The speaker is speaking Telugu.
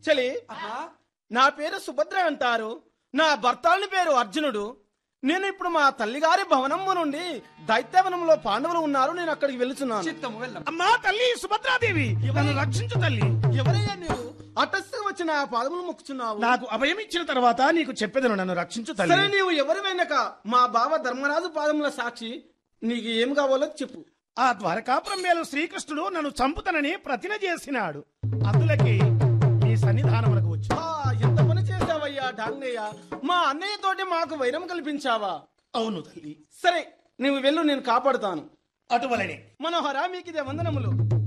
చలి ఆహా, నా పేరు సుభద్ర అంటారు నా భర్తాని పేరు అర్జునుడు నేను ఇప్పుడు మా తల్లిగారి భవనము నుండి దైత్యవనంలో పాండవులు ఉన్నారు నేను అక్కడికి వెళుతున్నాను చిత్తము వెళ్ళం అమ్మా తల్లి సుభద్రాదేవి నన్ను రక్షించు తల్లి ఎవరయ్యా నీవు అటస్థగా వచ్చి నా పాదములు మొక్కుచున్నావు నాకు అభయం ఇచ్చిన తర్వాత నీకు చెప్పేదను నన్ను రక్షించు సరే తల్లి నీవు ఎవరి వెనక మా బావ ధర్మరాజు పాదముల సాక్షి నీకు ఏం కావాలో చెప్పు ఆ ద్వారకాపురం మేలు శ్రీకృష్ణుడు నన్ను చంపుతానని ప్రతిన చేసినాడు అందులకి మీ సన్నిధానములకు వచ్చి ఆ, ఎంత పని చేశావయ్యా డాంగయ్య మా అన్నయ్య తోటి మాకు వైరం కల్పించావా అవును తల్లి సరే నువ్వు వెళ్ళు నేను కాపాడుతాను అటువలనే మనోహర మీకు ఇదే వందనములు